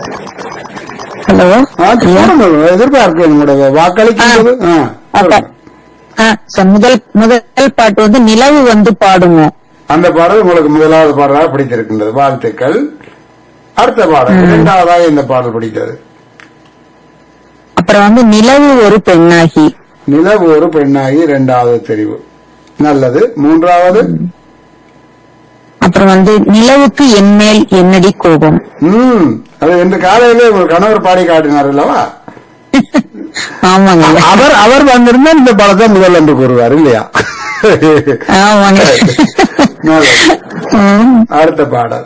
Hello ஆ, சொல்லுங்க. எதிர்பார்க்கிறேன் உங்களுடைய வாக்களிக்கும்போது ஆ, அப்ப சொல்லுங்க. ஆ, ச- முதல் முதல் பாட்டு வந்து நிலவு வந்து பாடுமோ அந்த பாடல் உங்களுக்கு முதலாவது பாடலாக பிடித்திருக்கின்றது வாழ்த்துக்கள் அடுத்த பாடல் இரண்டாவதாக இந்த பாடல் பிடித்தது அப்புறம் வந்து நிலவு ஒரு பெண்ணாகி நிலவு ஒரு பெண்ணாகி இரண்டாவது தெரிவு நல்லது மூன்றாவது அப்புறம் வந்து நிலவுக்கு என்மேல் என்னடி கோபம் ம் அது இன்று காலையிலே உங்கள் கணவர் பாடி காட்டினார் அல்லவா ஆமாங்க ஐயா. அவர் அவர் வந்திருந்தா இந்த படத்தை முதல் என்று கூறுவார் இல்லையா ஆமாங்க நல்லது. ம், அடுத்த பாடல்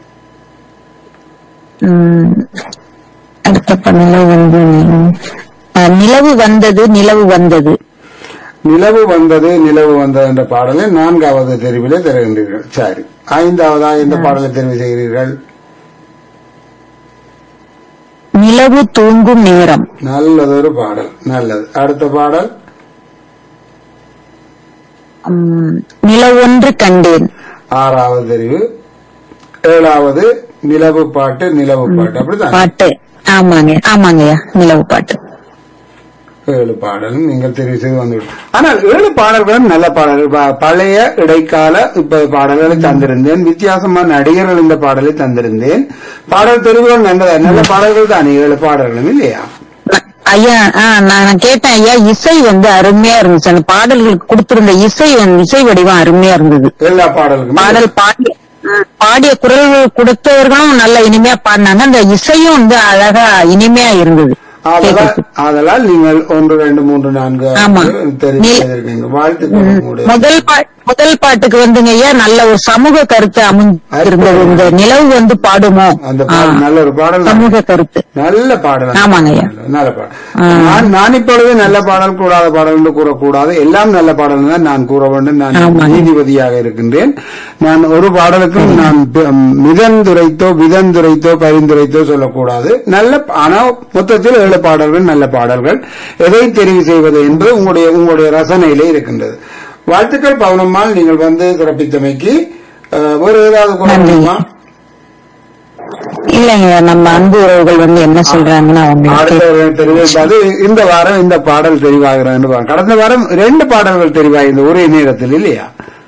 ம். அடுத்த ப- நிலவு வந்து ஆ, நிலவு வந்தது நிலவு வந்தது நிலவு வந்தது நிலவு வந்தது என்ற பாடலை நான்காவது தெரிவிலே தருகின்றீர்கள் சரி ஐந்தாவதாக இந்த பாடலை தெரிவு செய்கிறீர்கள் நிலவு தூங்கும் நேரம் நல்லதொரு பாடல் நல்லது அடுத்த பாடல் ம், நிலவொன்று கண்டேன் ஆறாவது தெரிவு ஏழாவது நிலவு பாட்டு நிலவு பாட்டு அப்படிதான் பாட்டு ஆமாங்க ஆமாங்கய்யா நிலவு பாட்டு ஏழு பாடலும் நீங்கள் தெரிவு செய்து வந்துவிட்டு ஆனால் ஏழு பாடல்களும் நல்ல பாடல்கள் ப- பழைய இடைக்கால இப்ப பாடல்களை தந்திருந்தேன் வித்தியாசமான நடிகர்கள் இந்த பாடலை தந்திருந்தேன் பாடல் தெரிவுகள் நல்ல நல்ல பாடல்கள் தான் ஏழு பாடல்களும் இல்லையா ஐயா ஆ, நான் கேட்டேன் ஐயா இசை வந்து அருமையா இருந்துச்சு அந்த பாடல்களுக்கு கொடுத்திருந்த இசை வந்து- இசை வடிவம் அருமையா இருந்தது எல்லா பாடல்களும் பாடல் பாடி பாடிய குரல் கொடுத்தவர்களும் நல்ல இனிமையா பாடினாங்க அந்த இசையும் வந்து அழகா இனிமையா இருந்தது ஆதலால் கேட்கறதுக்கு. ஆதலால் நீங்கள் ஒன்று ரெண்டு மூன்று நான்கு ஆமா. தெரிவு நீ- செய்திருக்கீங்க வாழ்த்துக்கள் உங்களுடைய முதல் பா முதல் பாட்டுக்கு வந்துங்க ஐயா நல்ல ஒரு சமூக கருத்து அமைஞ்சிருந்தது இந்த நிலவு வந்து பாடுமோ அந்த ஆ, பாடல் நல்ல ஒரு பாடல் தான். சமூக கருத்து நல்ல பாடல் ஆமாங்க ஐயா. நல்ல பாடல் நான் நான் இப்பொழுது நல்ல பாடல் கூடாத பாடல் என்று கூறக்கூடாது எல்லாம் நல்ல பாடல் தான் நான் கூற வேண்டும் நான் ஆமாங்க. நீதிபதியாக இருக்கின்றேன் நான் ஒரு பாடலுக்கும் நான் பி- மிதந்துரைத்தோ விதந்துரைத்தோ பரிந்துரைத்தோ சொல்லக்கூடாது நல்ல ஆனா மொத்தத்தில் ஏழு பாடல்கள் நல்ல பாடல்கள் எதை தெரிவு செய்வது என்று உங்களுடைய உங்களுடைய ரசனையிலே இருக்கின்றது வாழ்த்துக்கள் பவுனம்மாள் நீங்கள் வந்து சிறப்பித்தமைக்கு அஹ், வேறு ஏதாவது கூற நன்றி. முடியுமா இல்லைங்க நம்ம அன்பு உறவுகள் வந்து என்ன சொல்றாங்கன்னு அவங்க அடுத்த தெரிவிப்பது இந்த வாரம் இந்த பாடல் தெரிவாகிறது கடந்த வாரம் ரெண்டு பாடல்கள் தெரிவாயிருந்த ஒரே நேரத்தில் இல்லையா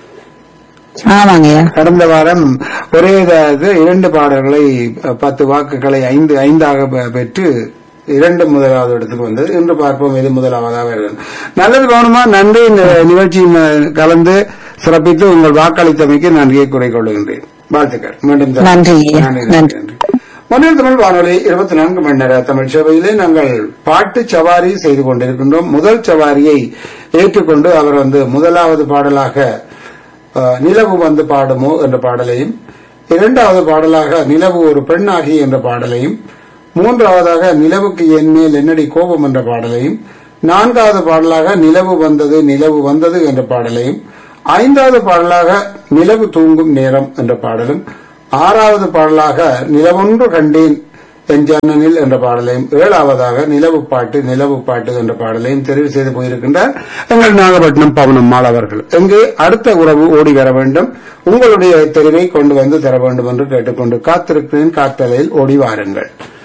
ஆமாங்கய்யா கடந்த வாரம் ஒரே இதாவது இரண்டு பாடல்களை அஹ், பத்து வாக்குகளை ஐந்து ஐந்தாக பெ- பெற்று இரண்டு முதலாவது இடத்துக்கு வந்தது இன்று பார்ப்போம் இது முதலாவதாக வருகிறது நல்லது கவனமா நன்றி இந்த நிகழ்ச்சியில் அஹ், கலந்து சிறப்பித்து உங்கள் வாக்களித்தமைக்கு நன்றியை குறை கொள்கின்றேன் வாழ்த்துக்கள் மீண்டும் தர- நன்றி. நன்றி நன்றி. நன்றி மொழியில் தமிழ் வானொலி இருபத்தி நான்கு மணி நேர தமிழ் சேவையிலே நாங்கள் பாட்டு சவாரி செய்து கொண்டிருக்கின்றோம் முதல் சவாரியை ஏற்றுக்கொண்டு அவர் வந்து முதலாவது பாடலாக அஹ், நிலவு வந்து பாடுமோ என்ற பாடலையும் இரண்டாவது பாடலாக நிலவு ஒரு பெண்ணாகி என்ற பாடலையும் மூன்றாவதாக நிலவுக்கு என் மேல் என்னடி கோபம் என்ற பாடலையும் நான்காவது பாடலாக நிலவு வந்தது நிலவு வந்தது என்ற பாடலையும் ஐந்தாவது பாடலாக நிலவு தூங்கும் நேரம் என்ற பாடலும் ஆறாவது பாடலாக நிலவொன்று கண்டேன் என் ஜன்னனில் என்ற பாடலையும் ஏழாவதாக நிலவு பாட்டு நிலவு பாட்டு என்ற பாடலையும் தெரிவு செய்து போயிருக்கின்றார் எங்கள் நாகப்பட்டினம் பவனம்மாள் அவர்கள் எங்கே அடுத்த உறவு ஓடி வர வேண்டும் உங்களுடைய தெரிவை கொண்டு வந்து தர வேண்டும் என்று கேட்டுக்கொண்டு காத்திருக்கிறேன் காத்தலையில் ஓடி வாருங்கள்